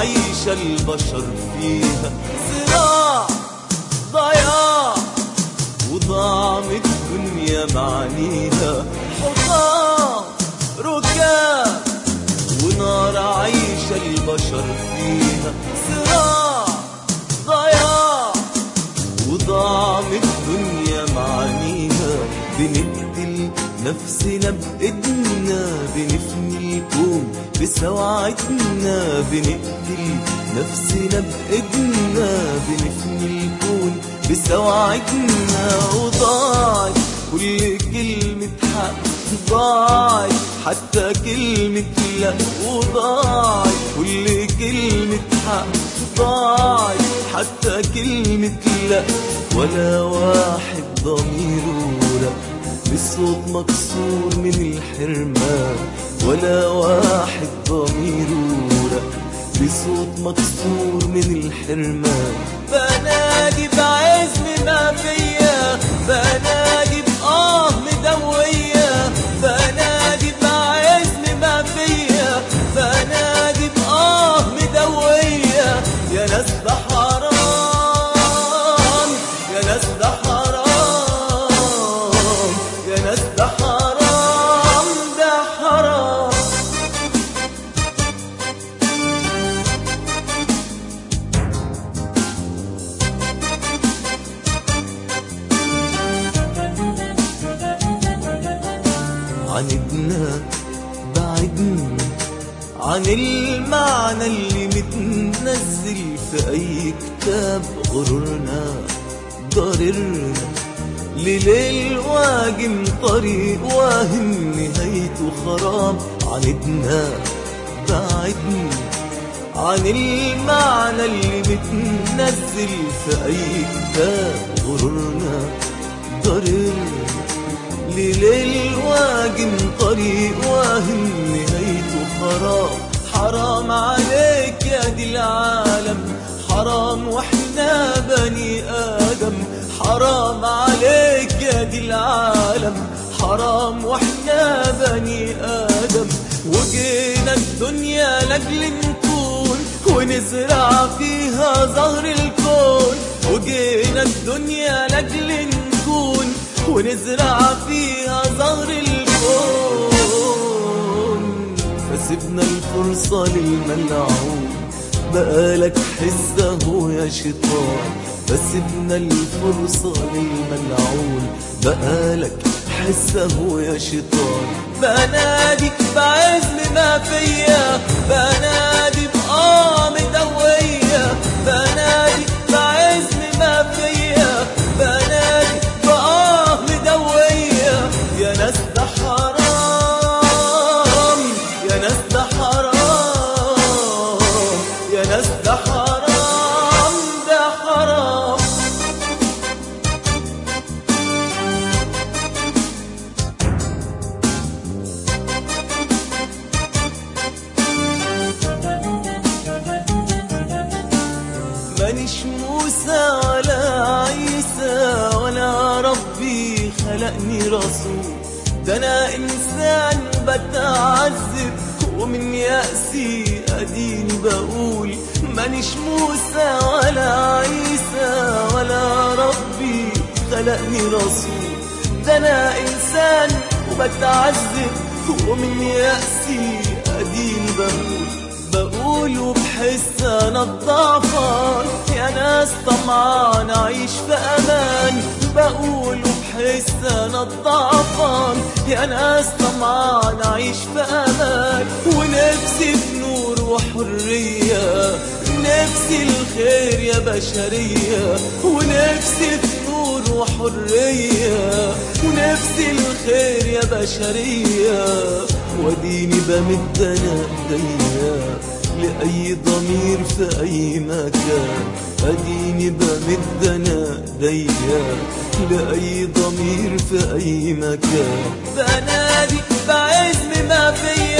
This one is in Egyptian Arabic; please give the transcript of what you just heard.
عايش البشر فيها صراع ضياع وضاع من الدنيا معانيها حطام ركاب ونار عايش البشر فيها صراع ضياع وضاع من الدنيا معانيها بنقتل نفسنا بإيدنا بنفني الكون بسوعتنا بنقتل نفسنا بإيدنا بنفني الكون بسوعتنا وضاعت كل كلمة حق ضاعت حتى كلمة لا وضاعت كل كلمة حق ضاعت حتى كلمة لا ولا واحد ضميره لا بصوت مكسور من الحرمان ولا واحد ضميره لا بصوت مكسور من الحرمان بنادي بعزم ما فيا بنادي بآه مدوية بنادي بعزم ما فيا بنادي بآه مدوية يا ناس ده حرام يا ناس ده حرام يا ناس ده حرام ده حرام عندنا بعدنا عن المعنى اللي متنزل في اي كتاب غرورنا ضررنا لليل واجم طريق واهم نهايته خراب عندنا بعدنا عن المعنى اللي متنزل في اي كتاب غرورنا ضررنا لليل واجم طريق واهم نهايته خراب حرام عليك يا دي العالم حرام واحنا بني آدم حرام عليك يا دي العالم حرام واحنا بني آدم وجينا الدنيا لأجل نكون ونزرع فيها زهر الكون وجينا الدنيا لأجل نكون ونزرع فيها زهر الكون فسيبنا الفرصة للملعون بقالك حزه يا شيطان فسيبنا الفرصة للملعون بقالك حزه يا شيطان بنادي بعزم ما فيا بنادي بآه مدوية بنادي بعزم ما فيا بنادي بآه مدوية يا ناس ده حرام يا ناس ده حرام يا ناس ده حرام ده حرام مانيش موسى ولا عيسى ولا ربي خلقني رسول ده انا انسان بتعذب ومن يأسي اديني بقول مانيش موسى ولا عيسى ولا ربي خلقني رسول ده انا انسان وبتعذب ومن يأسي اديني بقول بقول وبحس انا الضعفان يا ناس طمعان اعيش في امان بقول وبحس انا الضعفان يا ناس طمعان اعيش في امان ونفسي في نور وحريه نفسي الخير يا بشريه ونفسي في نور وحريه ونفسي الخير يا بشريه وديني بمد انا ايديا لاي ضمير في اي مكان اديني بمد انا ايديا لاي ضمير في اي مكان بنادي بعزم ما فيا